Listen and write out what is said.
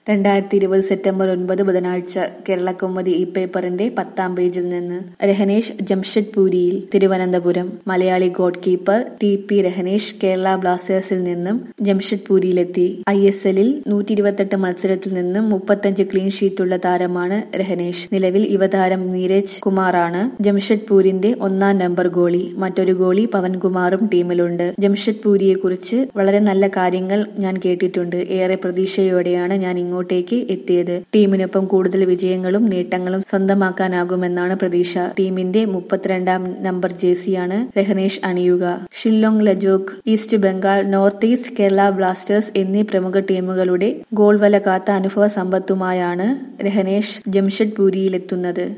രണ്ടായിരത്തി ഇരുപത് സെപ്റ്റംബർ ഒൻപത് ബുധനാഴ്ച കേരളകൗമുദി ഈ പേപ്പറിന്റെ പത്താം പേജിൽ നിന്ന് രഹനേഷ് ജംഷഡ്പൂരിയിൽ Thiruvananthapuram Malayali goalkeeper T P Rahenesh Kerala ബ്ലാസ്റ്റേഴ്സിൽ നിന്നും ജംഷഡ്പൂരിയിലെത്തി ഐ എസ് എല്ലിൽ നൂറ്റി ഇരുപത്തെട്ട് മത്സരത്തിൽ നിന്നും മുപ്പത്തഞ്ച് ക്ലീൻ ഷീറ്റുള്ള താരമാണ് രഹനേഷ് നിലവിൽ യുവതാരം നീരജ് കുമാറാണ് ജംഷഡ്പൂരിന്റെ ഒന്നാം നമ്പർ ഗോളി മറ്റൊരു ഗോളി പവൻകുമാറും ടീമിലുണ്ട് ജംഷഡ്പൂരിയെ കുറിച്ച് വളരെ നല്ല കാര്യങ്ങൾ ഞാൻ കേട്ടിട്ടുണ്ട് ഏറെ പ്രതീക്ഷയോടെയാണ് ഞാൻ ഇങ്ങോട്ടേക്ക് എത്തിയത് ടീമിനൊപ്പം കൂടുതൽ വിജയങ്ങളും നേട്ടങ്ങളും സ്വന്തമാക്കാനാകുമെന്നാണ് പ്രതീക്ഷ ടീമിന്റെ മുപ്പത്തിരണ്ടാം നമ്പർ ജേസിയാണ് രഹനേഷ് അണിയുക Shillong Lajong east Bengal north east Kerala blasters എന്നീ പ്രമുഖ ടീമുകളുടെ ഗോൾ വല കാത്ത അനുഭവ സമ്പത്തുമായാണ് രഹനേഷ് ജംഷഡ്പൂരിയിലെത്തുന്നത്